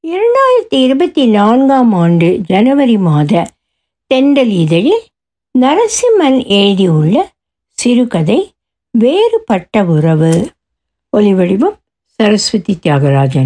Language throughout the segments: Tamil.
இரண்டாயிரத்தி இருபத்தி நான்காம் ஆண்டு ஜனவரி மாத தென்றல் இதழில் நரசிம்மன் எழுதியுள்ள சிறுகதை வேறுபட்ட உறவு ஒலிவடிவம் சரஸ்வதி தியாகராஜன்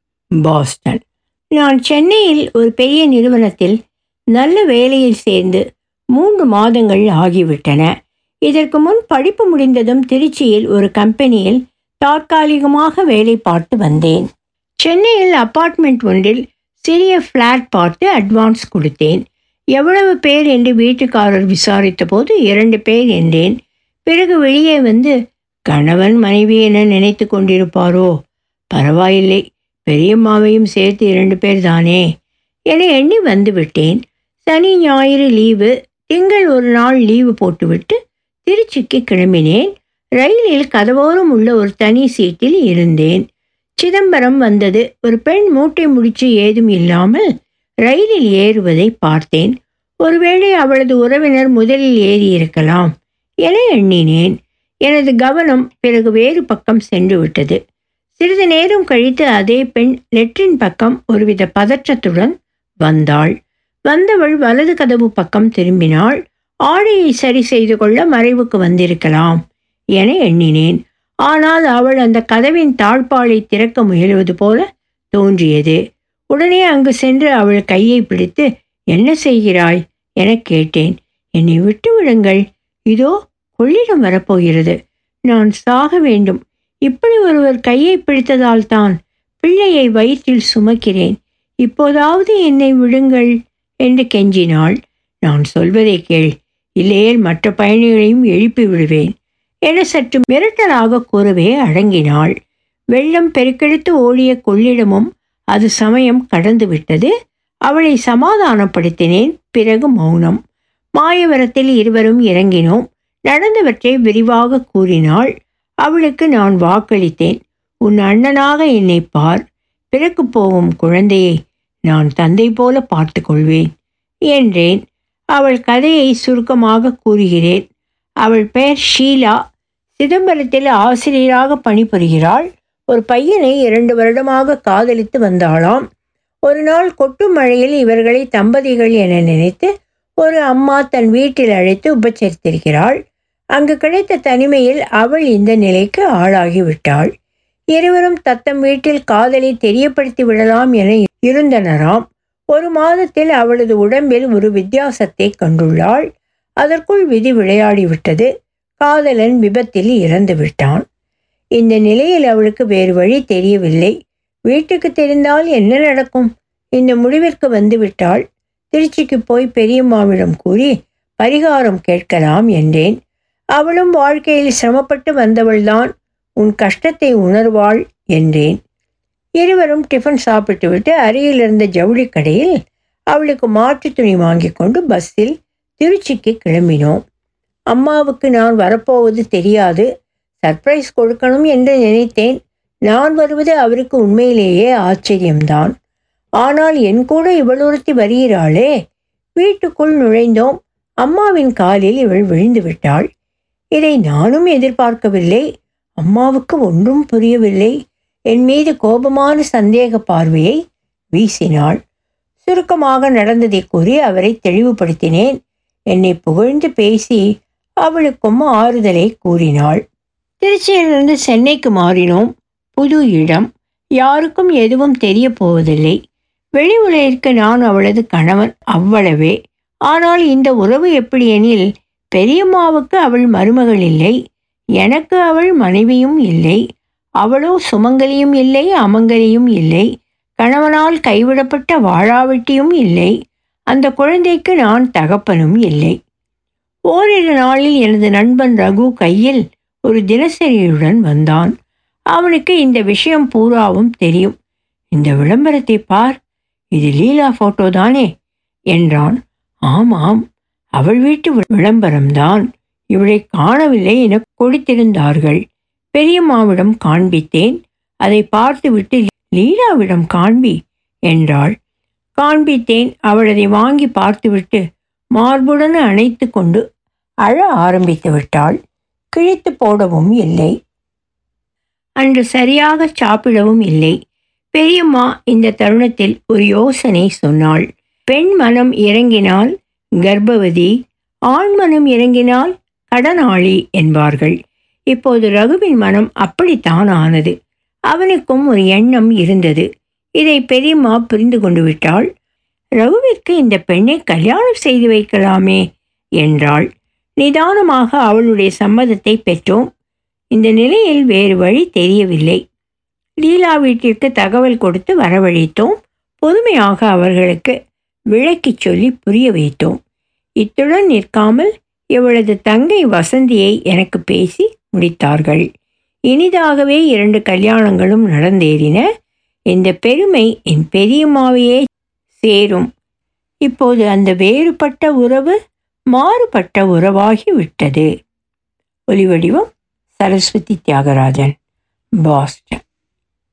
பாஸ்டன் நான் சென்னையில் ஒரு பெரிய நிறுவனத்தில் நல்ல வேலையில் சேர்ந்து மூன்று மாதங்கள் ஆகிவிட்டன இதற்கு முன் படிப்பு முடிந்ததும் திருச்சியில் ஒரு கம்பெனியில் தற்காலிகமாக வேலை பார்த்து வந்தேன் சென்னையில் அப்பார்ட்மெண்ட் ஒன்றில் சிறிய ஃப்ளாட் பார்த்து அட்வான்ஸ் கொடுத்தேன் எவ்வளவு பேர் என்று வீட்டுக்காரர் விசாரித்த போது இரண்டு பேர் என்றேன் பிறகு வெளியே வந்து கணவன் மனைவி என நினைத்து கொண்டிருப்பாரோ பரவாயில்லை பெரியம்மாவையும் சேர்த்து இரண்டு பேர் தானே என எண்ணி வந்து விட்டேன் சனி ஞாயிறு லீவு திங்கள் ஒரு நாள் லீவு போட்டுவிட்டு திருச்சிக்கு கிளம்பினேன் ரயிலில் கதவோரம் உள்ள ஒரு தனி சீட்டில் இருந்தேன் சிதம்பரம் வந்தது ஒரு பெண் மூட்டை முடிச்சு ஏதும் இல்லாமல் ரயிலில் ஏறுவதை பார்த்தேன் ஒருவேளை அவளது உறவினர் முதலில் ஏறியிருக்கலாம் என எண்ணினேன் எனது கவனம் பிறகு வேறு பக்கம் சென்று விட்டது சிறிது நேரம் கழித்து அதே பெண் லெட்ரின் பக்கம் ஒருவித பதற்றத்துடன் வந்தாள் வந்தவள் வலது கதவு பக்கம் திரும்பினாள் ஆடையை சரி செய்து கொள்ள மறைவுக்கு வந்திருக்கலாம் என எண்ணினேன் ஆனால் அவள் அந்த கதவின் தாழ்பாலை திறக்க முயலுவது போல தோன்றியது உடனே அங்கு சென்று அவள் கையை பிடித்து என்ன செய்கிறாய் என கேட்டேன் என்னை விட்டு விடுங்கள் இதோ கொள்ளிடம் வரப்போகிறது நான் சாக வேண்டும் இப்படி ஒருவர் கையை பிடித்ததால் தான் பிள்ளையை வயிற்றில் சுமக்கிறேன் இப்போதாவது என்னை விடுங்கள் என்று கெஞ்சினாள் நான் சொல்வதை கேள் இல்லையேல் மற்ற பயணிகளையும் எழுப்பி விடுவேன் என சற்று மிரட்டலாக கூறவே அடங்கினாள் வெள்ளம் பெருக்கெடுத்து ஓடிய கொள்ளிடமும் அது சமயம் கடந்து விட்டது அவளை சமாதானப்படுத்தினேன் பிறகு மௌனம் மாயவரத்தில் இருவரும் இறங்கினோம் நடந்தவற்றை விரிவாக கூறினாள் அவளுக்கு நான் வாக்களித்தேன் உன் அண்ணனாக என்னை பார் பிறக்கு போகும் குழந்தையை நான் தந்தை போல பார்த்து கொள்வேன் என்றேன் அவள் கதையை சுருக்கமாக கூறுகிறேன் அவள் பெயர் ஷீலா சிதம்பரத்தில் ஆசிரியராக பணிபுரிகிறாள் ஒரு பையனை இரண்டு வருடமாக காதலித்து வந்தாளாம் ஒரு நாள் கொட்டும் மழையில் இவர்களை தம்பதிகள் என நினைத்து ஒரு அம்மா தன் வீட்டில் அழைத்து உபச்சரித்திருக்கிறாள் அங்கு கிடைத்த தனிமையில் அவள் இந்த நிலைக்கு ஆளாகிவிட்டாள் இருவரும் தத்தம் வீட்டில் காதலை தெரியப்படுத்தி விடலாம் என இருந்தனராம் ஒரு மாதத்தில் அவளது உடம்பில் ஒரு வித்தியாசத்தை கண்டுள்ளாள் அதற்குள் விதி விளையாடிவிட்டது காதலன் விபத்தில் இறந்து விட்டான் இந்த நிலையில் அவளுக்கு வேறு வழி தெரியவில்லை வீட்டுக்கு தெரிந்தால் என்ன நடக்கும் இந்த முடிவிற்கு வந்துவிட்டாள் திருச்சிக்கு போய் பெரியம்மாவிடம் கூறி பரிகாரம் கேட்கலாம் என்றேன் அவளும் வாழ்க்கையில் சிரமப்பட்டு வந்தவள்தான் உன் கஷ்டத்தை உணர்வாள் என்றேன் இருவரும் டிஃபன் சாப்பிட்டுவிட்டு அருகில் இருந்த ஜவுளி கடையில் அவளுக்கு மாற்று துணி வாங்கி கொண்டு பஸ்ஸில் திருச்சிக்கு கிளம்பினோம் அம்மாவுக்கு நான் வரப்போவது தெரியாது சர்ப்ரைஸ் கொடுக்கணும் என்று நினைத்தேன் நான் வருவது அவருக்கு உண்மையிலேயே ஆச்சரியம்தான் ஆனால் என் கூட இவளொருத்தி வருகிறாளே வீட்டுக்குள் நுழைந்தோம் அம்மாவின் காலில் இவள் விழுந்து விட்டாள் இதை நானும் எதிர்பார்க்கவில்லை அம்மாவுக்கு ஒன்றும் புரியவில்லை என் மீது கோபமான சந்தேக பார்வையை வீசினாள் சுருக்கமாக நடந்ததை கூறி அவரை தெளிவுபடுத்தினேன் என்னை புகழ்ந்து பேசி அவளுக்கும் ஆறுதலை கூறினாள் திருச்சியிலிருந்து சென்னைக்கு மாறினோம் புது இடம் யாருக்கும் எதுவும் தெரிய போவதில்லை வெளி உலகிற்கு நான் அவளது கணவன் அவ்வளவே ஆனால் இந்த உறவு எப்படி எனில் பெரியம்மாவுக்கு அவள் மருமகள் இல்லை எனக்கு அவள் மனைவியும் இல்லை அவளோ சுமங்கலியும் இல்லை அமங்கலியும் இல்லை கணவனால் கைவிடப்பட்ட வாழாவட்டியும் இல்லை அந்த குழந்தைக்கு நான் தகப்பனும் இல்லை ஓரிரு நாளில் எனது நண்பன் ரகு கையில் ஒரு தினசரியுடன் வந்தான் அவனுக்கு இந்த விஷயம் பூராவும் தெரியும் இந்த விளம்பரத்தை பார் இது லீலா போட்டோ தானே என்றான் ஆமாம் அவள் வீட்டு விளம்பரம்தான் இவளை காணவில்லை என கொடுத்திருந்தார்கள் பெரியம்மாவிடம் காண்பித்தேன் அதை பார்த்துவிட்டு லீலாவிடம் காண்பி என்றாள் காண்பித்தேன் அவள் அதை வாங்கி பார்த்துவிட்டு மார்புடன் அணைத்து கொண்டு அழ ஆரம்பித்து விட்டாள் கிழித்து போடவும் இல்லை அன்று சரியாக சாப்பிடவும் இல்லை பெரியம்மா இந்த தருணத்தில் ஒரு யோசனை சொன்னாள் பெண் மனம் இறங்கினால் கர்ப்பவதி ஆண் மனம் இறங்கினால் கடனாளி என்பார்கள் இப்போது ரகுவின் மனம் அப்படித்தான் ஆனது அவனுக்கும் ஒரு எண்ணம் இருந்தது இதை பெரியம்மா புரிந்து கொண்டு விட்டாள் ரகுவிற்கு இந்த பெண்ணை கல்யாணம் செய்து வைக்கலாமே என்றாள் நிதானமாக அவளுடைய சம்மதத்தை பெற்றோம் இந்த நிலையில் வேறு வழி தெரியவில்லை லீலா வீட்டிற்கு தகவல் கொடுத்து வரவழைத்தோம் பொதுமையாக அவர்களுக்கு விளக்கிச் சொல்லி புரிய வைத்தோம் இத்துடன் நிற்காமல் இவளது தங்கை வசந்தியை எனக்கு பேசி முடித்தார்கள் இனிதாகவே இரண்டு கல்யாணங்களும் நடந்தேறின இந்த பெருமை என் பெரியம்மாவையே சேரும் இப்போது அந்த வேறுபட்ட உறவு மாறுபட்ட உறவாகி விட்டது ஒலிவடிவம் சரஸ்வதி தியாகராஜன் பாஸ்டன்